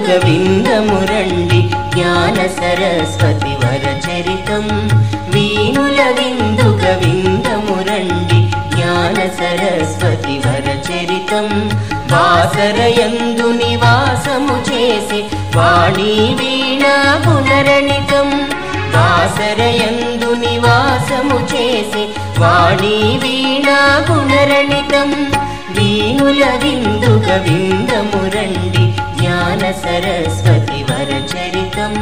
విందుగ విందము రండి జ్ఞాన సరస్వతి వరచరితం వీణుల విందుగ విందము రండి జ్ఞాన సరస్వతి వరచరితం వాసరయందు నివాసము చేసి వాణి వీణ పునరణితం వాసరయందు నివాసము చేసి వాణి వీణ పునరణితం వీణుల విందుగ విందము రండి జ్ఞాన సరస్వతి వరచరితం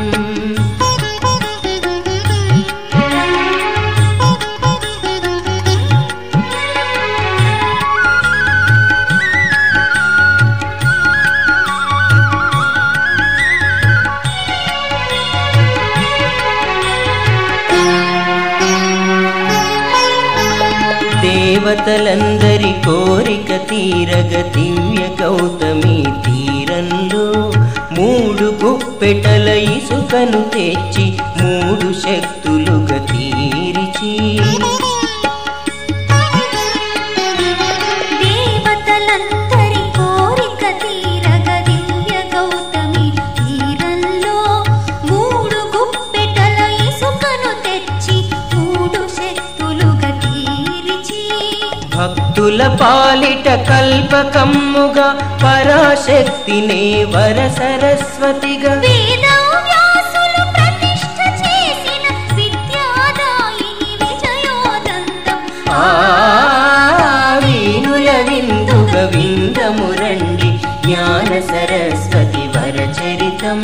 దేవతలందరి కోరిక తీరగ దివ్య గౌతమి తీరంలో మూడు గుప్పెటల ఇసుకను తెచ్చి మూడు శక్తులుగా తీరిచి దేవతలందరి కోరిక తీరగ దివ్య గౌతమి తీరంలో మూడు గుప్పెటల ఇసుకను తెచ్చి మూడు శక్తులుగా తీరిచి భక్తుల పాలిట కల్పకమ్ముగా పరాశక్తినే వర సరస్వతిగా వేద వ్యాసులు ప్రతిష్ఠ చేసిన విద్యాదాయిని విజయోదంతం ఆ వీణుల విందుగ విందము రండి జ్ఞాన సరస్వతి వరచరితం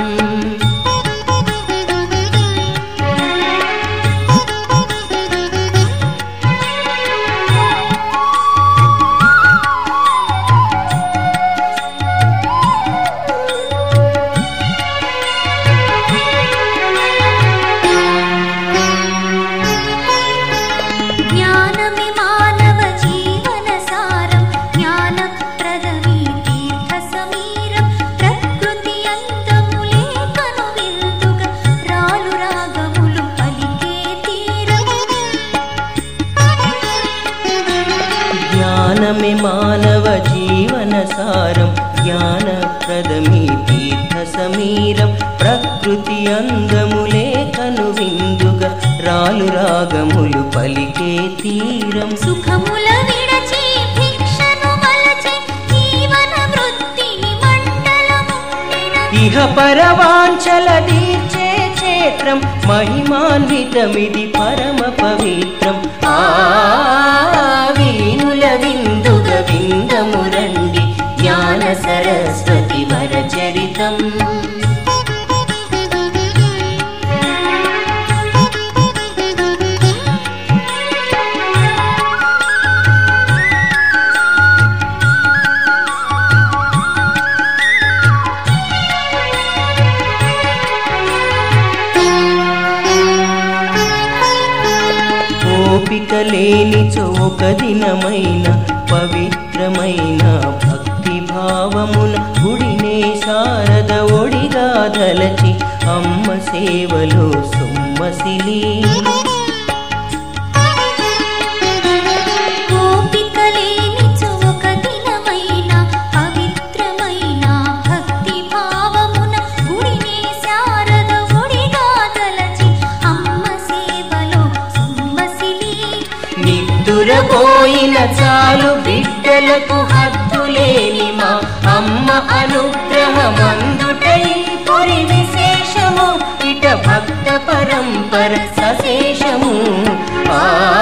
జ్ఞానమే మానవ జీవన సారం జ్ఞానప్రదమే తీర్థ సమీరం ప్రకృతి అంతములే కను విందుగా రాలు రాగములు పలికే తీరం జ్ఞానమే మానవ జీవన సారం జ్ఞానప్రదమీ తీర్థ సమీరం ప్రకృతి అందములే కను విందుగా రాలు రాగములు పలికే తీరం సుఖముల విడచి భిక్షను మలచి జీవన వృత్తిని మండలముండిన ఇహ పరవాంచల తీర్చే క్షేత్రం మహిమాన్వితమిది పరమ పవిత్రం ఆ వీణుల విందుగ విందము రండి జ్ఞాన సరస్వతి వరచరితం ఓపిక లేని చోక దినమైన పవిత్రమైన భక్తి భావమున గుడినే శారద ఒడిగా దలచి అమ్మ సేవలో సొమ్మసిలి గోపిక లేని చొక దినమైన పవిత్రమైన భక్తి భావమున గుడినే శారద ఒడిగా తలచి అమ్మ సేవలో సొమ్మసిలి నిద్దురపోయిన చాలు బిడ్డలకు హద్దులేని మా అమ్మ అనుగ్రహమందుటై పురి విశేషము ఇట భక్త పరంపర సశేషము ఆ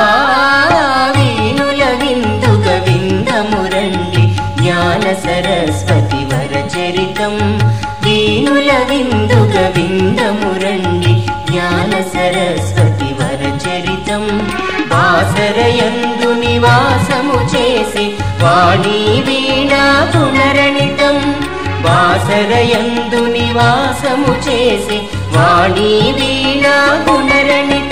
వీణుల విందుగ విందము రండి జ్ఞాన సరస్వతి వరచరితం వీణుల విందుగ విందము రండి జ్ఞాన సరస్వతి వరచరితం వాసరయందు నివాసము చేసి వాణి వీణా పునరణితం వాసరయందు నివాసము చేసి వాణి వీణా పునరణితం